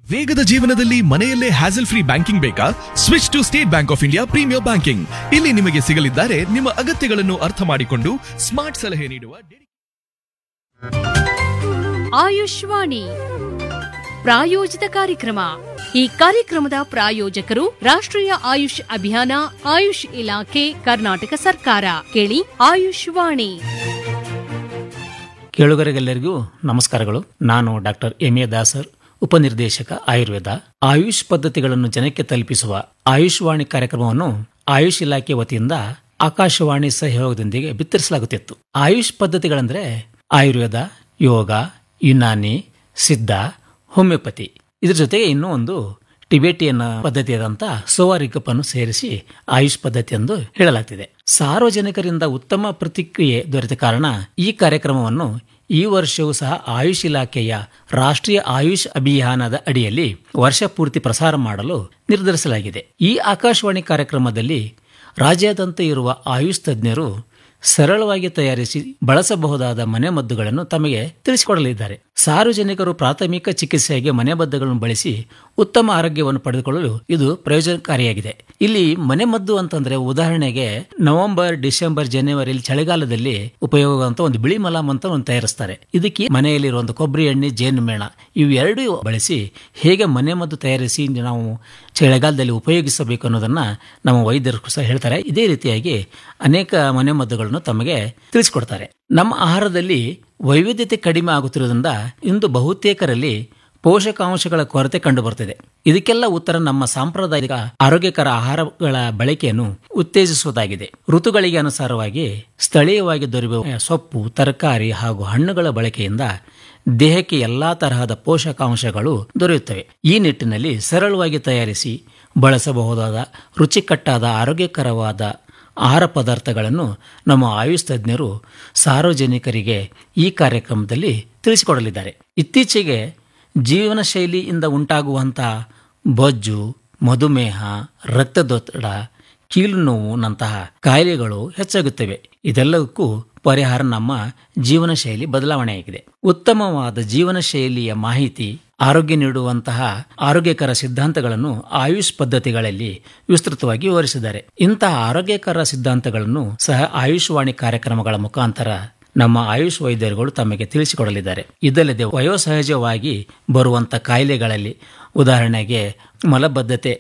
ವೇಗದ ಜೀವನದಲ್ಲಿ ಮನೆಯಲ್ಲೇ ಹ್ಯಾಸಲ್ ಫ್ರೀ ಬ್ಯಾಂಕಿಂಗ್ ಬೇಕಾ switch to State Bank of India premier banking ಇಲ್ಲಿ ನಿಮಗೆ ಸಿಗಲಿದ್ದಾರೆ ನಿಮ್ಮ ಅಗತ್ಯಗಳನ್ನು ಅರ್ಥ ಮಾಡಿಕೊಂಡು ಸ್ಮಾರ್ಟ್ ಸಲಹೆ ನೀಡುವ ಡೆಡಿ- ಆಯುಷ್ವಾಣಿ ಪ್ರಾಯೋಜಿತ ಕಾರ್ಯಕ್ರಮ ಈ ಕಾರ್ಯಕ್ರಮದ ಪ್ರಾಯೋಜಕರು ರಾಷ್ಟ್ರೀಯ ಆಯುಷ್ ಅಭಿಯಾನ ಆಯುಷ್ ಇಲಾಖೆ ಕರ್ನಾಟಕ ಸರ್ಕಾರ ಕೇಳಿ ಆಯುಷ್ವಾಣಿ ಕೇಳುಗರಿಗೆಲ್ಲರಿಗೂ ನಮಸ್ಕಾರಗಳು ನಾನು ಡಾಕ್ಟರ್ ಎಂ ಎ ದಾಸರ್ ಉಪನಿರ್ದೇಶಕ ಆಯುರ್ವೇದ ಆಯುಷ್ ಪದ್ಧತಿಗಳನ್ನು ಜನಕ್ಕೆ ತಲುಪಿಸುವ ಆಯುಷ್ವಾಣಿ ಕಾರ್ಯಕ್ರಮವನ್ನು ಆಯುಷ್ ಇಲಾಖೆ ವತಿಯಿಂದ ಆಕಾಶವಾಣಿ ಸಹಯೋಗದೊಂದಿಗೆ ಬಿತ್ತರಿಸಲಾಗುತ್ತಿತ್ತು ಆಯುಷ್ ಪದ್ಧತಿಗಳಂದ್ರೆ ಆಯುರ್ವೇದ ಯೋಗ ಯುನಾನಿ ಸಿದ್ಧ ಹೋಮಿಯೋಪತಿ ಇದ್ರ ಜೊತೆಗೆ ಇನ್ನೂ ಒಂದು ಟಿಬೆಟಿಯನ್ ಪದ್ಧತಿಯಾದಂಥ ಸೋವಾರಿಕಪ್ ಅನ್ನು ಸೇರಿಸಿ ಆಯುಷ್ ಪದ್ಧತಿ ಎಂದು ಹೇಳಲಾಗ್ತಿದೆ ಸಾರ್ವಜನಿಕರಿಂದ ಉತ್ತಮ ಪ್ರತಿಕ್ರಿಯೆ ದೊರೆತ ಕಾರಣ ಈ ಕಾರ್ಯಕ್ರಮವನ್ನು ಈ ವರ್ಷವೂ ಸಹ ಆಯುಷ್ ಇಲಾಖೆಯ ರಾಷ್ಟ್ರೀಯ ಆಯುಷ್ ಅಭಿಯಾನದ ಅಡಿಯಲ್ಲಿ ವರ್ಷ ಪೂರ್ತಿ ಪ್ರಸಾರ ಮಾಡಲು ನಿರ್ಧರಿಸಲಾಗಿದೆ ಈ ಆಕಾಶವಾಣಿ ಕಾರ್ಯಕ್ರಮದಲ್ಲಿ ರಾಜ್ಯಾದ್ಯಂತ ಇರುವ ಆಯುಷ್ ತಜ್ಞರು ಸರಳವಾಗಿ ತಯಾರಿಸಿ ಬಳಸಬಹುದಾದ ಮನೆಮದ್ದುಗಳನ್ನು ತಮಗೆ ತಿಳಿಸಿಕೊಡಲಿದ್ದಾರೆ ಸಾರ್ವಜನಿಕರು ಪ್ರಾಥಮಿಕ ಚಿಕಿತ್ಸೆಗೆ ಮನೆಮದ್ದುಗಳನ್ನು ಬಳಸಿ ಉತ್ತಮ ಆರೋಗ್ಯವನ್ನು ಪಡೆದುಕೊಳ್ಳಲು ಇದು ಪ್ರಯೋಜನಕಾರಿಯಾಗಿದೆ ಇಲ್ಲಿ ಮನೆಮದ್ದು ಅಂತಂದ್ರೆ ಉದಾಹರಣೆಗೆ ನವೆಂಬರ್ ಡಿಸೆಂಬರ್ ಜನವರಿಯಲ್ಲಿ ಚಳಿಗಾಲದಲ್ಲಿ ಉಪಯೋಗ ಅಂತ ಒಂದು ಬಿಳಿ ಮಲಾಮ್ ಅಂತ ಒಂದು ತಯಾರಿಸ್ತಾರೆ ಇದಕ್ಕೆ ಮನೆಯಲ್ಲಿರುವ ಒಂದು ಕೊಬ್ಬರಿ ಎಣ್ಣೆ ಜೇನು ಮೇಣ ಇವೆರಡೂ ಬಳಸಿ ಹೇಗೆ ಮನೆಮದ್ದು ತಯಾರಿಸಿ ನಾವು ಚಳಿಗಾಲದಲ್ಲಿ ಉಪಯೋಗಿಸಬೇಕು ಅನ್ನೋದನ್ನ ನಮ್ಮ ವೈದ್ಯರು ಸಹ ಹೇಳ್ತಾರೆ ಇದೇ ರೀತಿಯಾಗಿ ಅನೇಕ ಮನೆಮದ್ದುಗಳನ್ನು ತಮಗೆ ತಿಳಿಸಿಕೊಡ್ತಾರೆ ನಮ್ಮ ಆಹಾರದಲ್ಲಿ ವೈವಿಧ್ಯತೆ ಕಡಿಮೆ ಆಗುತ್ತಿರುವುದರಿಂದ ಇಂದು ಬಹುತೇಕರಲ್ಲಿ ಪೋಷಕಾಂಶಗಳ ಕೊರತೆ ಕಂಡು ಬರುತ್ತಿದೆ ಇದಕ್ಕೆಲ್ಲ ಉತ್ತರ ನಮ್ಮ ಸಾಂಪ್ರದಾಯಿಕ ಆರೋಗ್ಯಕರ ಆಹಾರಗಳ ಬಳಕೆಯನ್ನು ಉತ್ತೇಜಿಸುವುದಾಗಿದೆ ಋತುಗಳಿಗೆ ಅನುಸಾರವಾಗಿ ಸ್ಥಳೀಯವಾಗಿ ದೊರೆಯುವ ಸೊಪ್ಪು ತರಕಾರಿ ಹಾಗೂ ಹಣ್ಣುಗಳ ಬಳಕೆಯಿಂದ ದೇಹಕ್ಕೆ ಎಲ್ಲಾ ತರಹದ ಪೋಷಕಾಂಶಗಳು ದೊರೆಯುತ್ತವೆ ಈ ನಿಟ್ಟಿನಲ್ಲಿ ಸರಳವಾಗಿ ತಯಾರಿಸಿ ಬಳಸಬಹುದಾದ ರುಚಿಕಟ್ಟಾದ ಆರೋಗ್ಯಕರವಾದ ಆಹಾರ ಪದಾರ್ಥಗಳನ್ನು ನಮ್ಮ ಆಯುಷ್ ತಜ್ಞರು ಸಾರ್ವಜನಿಕರಿಗೆ ಈ ಕಾರ್ಯಕ್ರಮದಲ್ಲಿ ತಿಳಿಸಿಕೊಡಲಿದ್ದಾರೆ ಇತ್ತೀಚೆಗೆ ಜೀವನ ಶೈಲಿಯಿಂದ ಉಂಟಾಗುವಂತಹ ಬೊಜ್ಜು ಮಧುಮೇಹ ರಕ್ತದೊತ್ತಡ ಕೀಲು ನೋವುನಂತಹ ಕಾಯಿಲೆಗಳು ಹೆಚ್ಚಾಗುತ್ತವೆ ಇದೆಲ್ಲಕ್ಕೂ ಪರಿಹಾರ ನಮ್ಮ ಜೀವನ ಶೈಲಿ ಬದಲಾವಣೆಯಾಗಿದೆ ಉತ್ತಮವಾದ ಜೀವನ ಶೈಲಿಯ ಮಾಹಿತಿ ಆರೋಗ್ಯ ನೀಡುವಂತಹ ಆರೋಗ್ಯಕರ ಸಿದ್ಧಾಂತಗಳನ್ನು ಆಯುಷ್ ಪದ್ಧತಿಗಳಲ್ಲಿ ವಿಸ್ತೃತವಾಗಿ ವಿವರಿಸಿದ್ದಾರೆ ಇಂತಹ ಆರೋಗ್ಯಕರ ಸಿದ್ಧಾಂತಗಳನ್ನು ಸಹ ಆಯುಷ್ವಾಣಿ ಕಾರ್ಯಕ್ರಮಗಳ ಮುಖಾಂತರ ನಮ್ಮ ಆಯುಷ್ ವೈದ್ಯರುಗಳು ತಮಗೆ ತಿಳಿಸಿಕೊಡಲಿದ್ದಾರೆ ಇದಲ್ಲದೆ ವಯೋಸಹಜವಾಗಿ ಬರುವಂತ ಕಾಯಿಲೆಗಳಲ್ಲಿ ಉದಾಹರಣೆಗೆ ಮಲಬದ್ಧತೆ